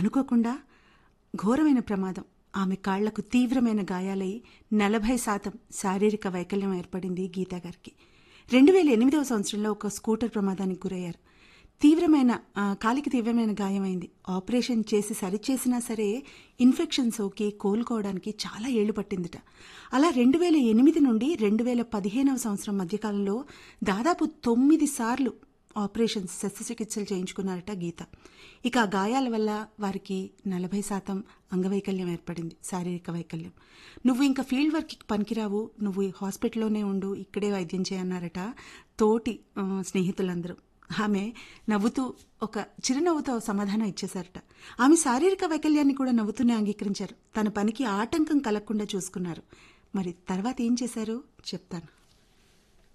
అనుకోకుండా ఘోరమైన ప్రమాదం ఆమె కాళ్లకు తీవ్రమైన గాయాలై నలభై శాతం శారీరక వైకల్యం ఏర్పడింది గీతా గారికి రెండు వేల ఎనిమిదవ సంవత్సరంలో ఒక స్కూటర్ ప్రమాదానికి గురయ్యారు తీవ్రమైన ఆ, కాలికి తీవ్రమైన గాయమైంది ఆపరేషన్ చేసి సరిచేసినా సరే ఇన్ఫెక్షన్ సోకి కోలుకోవడానికి చాలా ఏళ్లు పట్టిందిట అలా రెండు వేల ఎనిమిది నుండి రెండు వేల పదిహేనవ సంవత్సరం మధ్యకాలంలో దాదాపు తొమ్మిది సార్లు ఆపరేషన్స్ శస్త్రచికిత్సలు చేయించుకున్నారట గీత ఇక ఆ గాయాల వల్ల వారికి నలభై శాతం అంగవైకల్యం ఏర్పడింది శారీరక వైకల్యం నువ్వు ఇంకా ఫీల్డ్ వర్క్కి పనికిరావు నువ్వు ఈ హాస్పిటల్లోనే ఉండు ఇక్కడే వైద్యం చేయన్నారట తోటి ఆ, స్నేహితులందరూ ఆమె నవ్వుతూ ఒక చిరునవ్వుతో సమాధానం ఇచ్చేశారట ఆమె శారీరక వైకల్యాన్ని కూడా నవ్వుతూనే అంగీకరించారు తన పనికి ఆటంకం కలగకుండా చూసుకున్నారు మరి తర్వాత ఏం చేశారు చెప్తాను